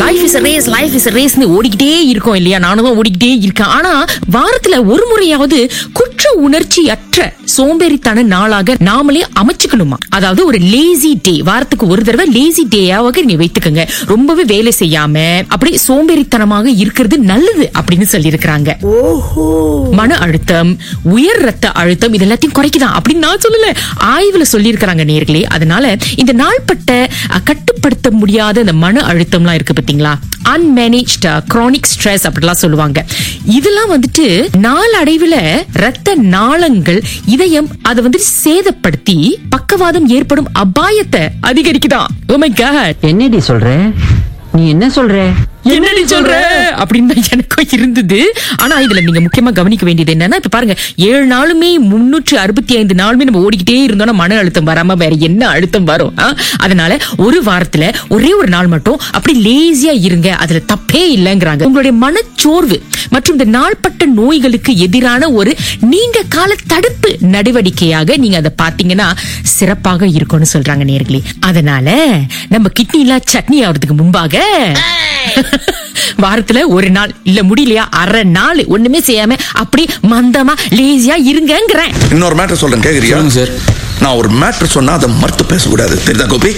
Life is race life is ரேஸ்னு ஓடிக்கிட்டே இருக்கோம் இல்லையா நானும் தான் ஓடிக்கிட்டே இருக்கேன் ஆனா வாரத்துல ஒரு முறையாவது குற்ற உணர்ச்சி அற்ற சோம்பேறித்தன நாளாக நாமளே அமைச்சுக்கணுமா அதாவது ஒரு லேசி டே வாரத்துக்கு ஒரு தடவை லேசி டேயாவது நீங்க வைத்துக்கோங்க ரொம்பவே வேலை செய்யாம அப்படி சோம்பேறித்தனமாக இருக்கிறது நல்லது அப்படின்னு சொல்லி இருக்கிறாங்க மன அழுத்தம் உயர் ரத்த அழுத்தம் இது எல்லாத்தையும் குறைக்குதான் அப்படின்னு நான் சொல்லல ஆய்வுல சொல்லி இருக்கிறாங்க நேர்களே அதனால இந்த நாள்பட்ட அஹ், கட்டுப்படுத்த முடியாத இந்த மன அழுத்தம்லாம் இருக்கு பாத்தீங்களா அன்மேனேஜ்ட் chronic ஸ்ட்ரெஸ் அப்படிலாம் சொல்லுவாங்க இதெல்லாம் வந்துட்டு நாளடைவுல ரத்த நாளங்கள் இதயம் அதை வந்து சேதப்படுத்தி பக்கவாதம் ஏற்படும் அபாயத்தை அதிகரிக்குதான் Oh my God என்னடி சொல்ற நீ என்ன சொல்ற என்னடி சொல்ற அப்படின்னு தான் எனக்கும் இருந்தது ஆனா இதுல நீங்க முக்கியமா கவனிக்க வேண்டியது என்னன்னா இப்ப பாருங்க ஏழு நாளுமே முன்னூற்று அறுபத்தி ஐந்து நாளுமே நம்ம ஓடிக்கிட்டே இருந்தோம்னா மன அழுத்தம் வராம வேற என்ன அழுத்தம் வரும் ஆ? அதனால ஒரு வாரத்துல ஒரே ஒரு நாள் மட்டும் அப்படி லேசியா இருங்க அதுல தப்பே இல்லைங்கிறாங்க உங்களுடைய மனச்சோர்வு மற்றும் இந்த நாள்பட்ட நோய்களுக்கு எதிரான ஒரு நீண்ட கால தடுப்பு நடவடிக்கையாக நீங்க அதை பாத்தீங்கன்னா சிறப்பாக இருக்கும்னு சொல்றாங்க நேர்களே அதனால நம்ம கிட்னில சட்னி ஆவறதுக்கு முன்பாக வாரத்துல ஒரு நாள் இல்ல முடியலையா அரை நாள் ஒண்ணுமே செய்யாம அப்படி மந்தமா லேசியா இருங்கங்கிறேன் இன்னொரு மேட்டர் சொல்றேன் கேக்குறியா சொல்லுங்க சார். நான் ஒரு மேட்டர் சொன்னா அதை மறுத்து பேசக்கூடாது தெரியுதா கோபி